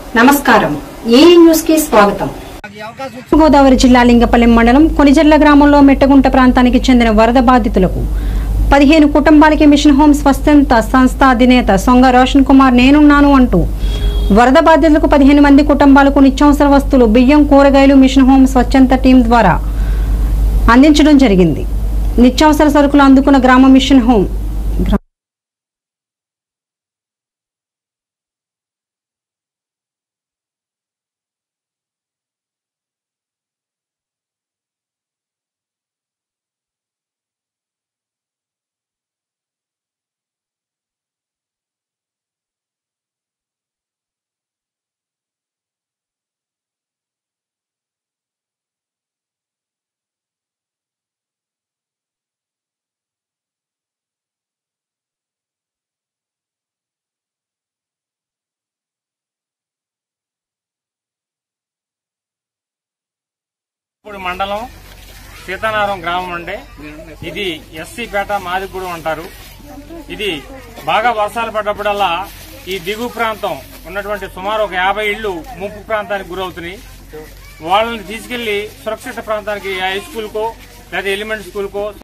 నమస్కారం ఏ న్యూస్ కి స్వాగతం గోదావరి జిల్లా లింగపల్లి మండలం కొనిజర్ల గ్రామంలో మెట్టగుంట ప్రాంతానికి చెందిన వరద బాధితులకు పదిహేను కుటుంబాలకి మిషన్ హోమ్ స్వస్థంత సంస్థ అధినేత సొంగ రోషన్ కుమార్ నేనున్నాను అంటూ వరద బాధితులకు పదిహేను మంది కుటుంబాలకు నిత్యావసర వస్తువులు బియ్యం కూరగాయలు మిషన్ హోమ్ స్వచ్ఛంద టీం ద్వారా అందించడం జరిగింది నిత్యావసర సరుకులు అందుకున్న గ్రామ మిషన్ హోమ్ గ్రా- ఇప్పుడు మండలం సీతారాం గ్రామం అండి ఇది ఎస్సీ పేట మాదిగూడెం అంటారు ఇది బాగా వర్షాలు పడ్డప్పుడల్లా ఈ దిగువ ప్రాంతం ఉన్నటువంటి సుమారు ఒక యాభై ఇళ్లు ముంపు ప్రాంతానికి గురవుతున్నాయి వాళ్ళని తీసుకెళ్లి సురక్షిత ప్రాంతానికి హై స్కూల్కో లేదా ఎలిమెంట్ స్కూల్కో